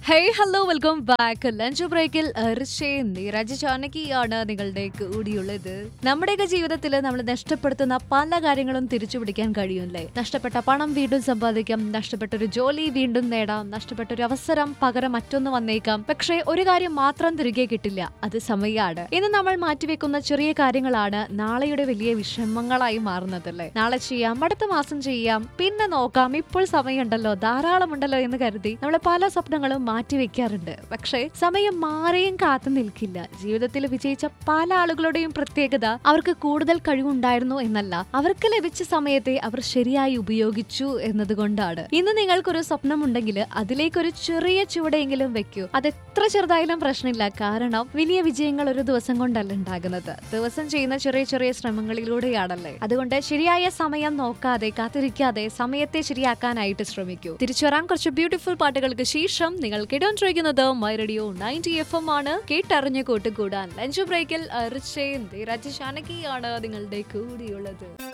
hey hello welcome back lunch ബ്രേക്കിൽ ഋഷയും നീരജ് ചാനകിയാണ് നിങ്ങളുടെ കൂടിയുള്ളത് നമ്മുടെയൊക്കെ ജീവിതത്തിൽ നമ്മൾ നഷ്ടപ്പെടുത്തുന്ന പല കാര്യങ്ങളും തിരിച്ചു പിടിക്കാൻ കഴിയുമല്ലേ നഷ്ടപ്പെട്ട പണം വീണ്ടും സമ്പാദിക്കാം നഷ്ടപ്പെട്ട ഒരു ജോലി വീണ്ടും നേടാം നഷ്ടപ്പെട്ട ഒരു അവസരം പകരം മറ്റൊന്ന് വന്നേക്കാം പക്ഷേ ഒരു കാര്യം മാത്രം തിരികെ കിട്ടില്ല അത് സമയമാണ് ഇന്ന് നമ്മൾ മാറ്റിവെക്കുന്ന ചെറിയ കാര്യങ്ങളാണ് നാളെയുടെ വലിയ വിഷമങ്ങളായി മാറുന്നതല്ലേ നാളെ ചെയ്യാം അടുത്ത മാസം ചെയ്യാം പിന്നെ നോക്കാം ഇപ്പോൾ സമയമുണ്ടല്ലോ ധാരാളമുണ്ടല്ലോ എന്ന് കരുതി നമ്മൾ പല സ്വപ്നങ്ങളും മാറ്റിവെക്കാറുണ്ട് പക്ഷേ സമയം മാറിയും കാത്തു നിൽക്കില്ല ജീവിതത്തിൽ വിജയിച്ച പല ആളുകളുടെയും പ്രത്യേകത അവർക്ക് കൂടുതൽ കഴിവുണ്ടായിരുന്നു എന്നല്ല അവർക്ക് ലഭിച്ച സമയത്തെ അവർ ശരിയായി ഉപയോഗിച്ചു എന്നതുകൊണ്ടാണ് ഇന്ന് നിങ്ങൾക്കൊരു സ്വപ്നമുണ്ടെങ്കിൽ അതിലേക്കൊരു ചെറിയ ചുവടെയെങ്കിലും വെക്കൂ അത് എത്ര ചെറുതായാലും പ്രശ്നമില്ല കാരണം വലിയ വിജയങ്ങൾ ഒരു ദിവസം കൊണ്ടല്ല ഉണ്ടാകുന്നത് ദിവസം ചെയ്യുന്ന ചെറിയ ചെറിയ ശ്രമങ്ങളിലൂടെയാണല്ലേ അതുകൊണ്ട് ശരിയായ സമയം നോക്കാതെ കാത്തിരിക്കാതെ സമയത്തെ ശരിയാക്കാനായിട്ട് ശ്രമിക്കൂ തിരിച്ചു വരാൻ കുറച്ച് ബ്യൂട്ടിഫുൾ പാട്ടുകൾക്ക് ശേഷം നിങ്ങൾ കേട്ടോണ്ടിരിക്കുന്നത് my radio ninety F M ആണ് കേട്ടറിഞ്ഞ് കൂട്ടുകൂടാൻ ലഞ്ച് ബ്രേക്കിൽ റിച്ചയും ധീരജ് ജാനകിയാണ് നിങ്ങളുടെ കൂടിയുള്ളത്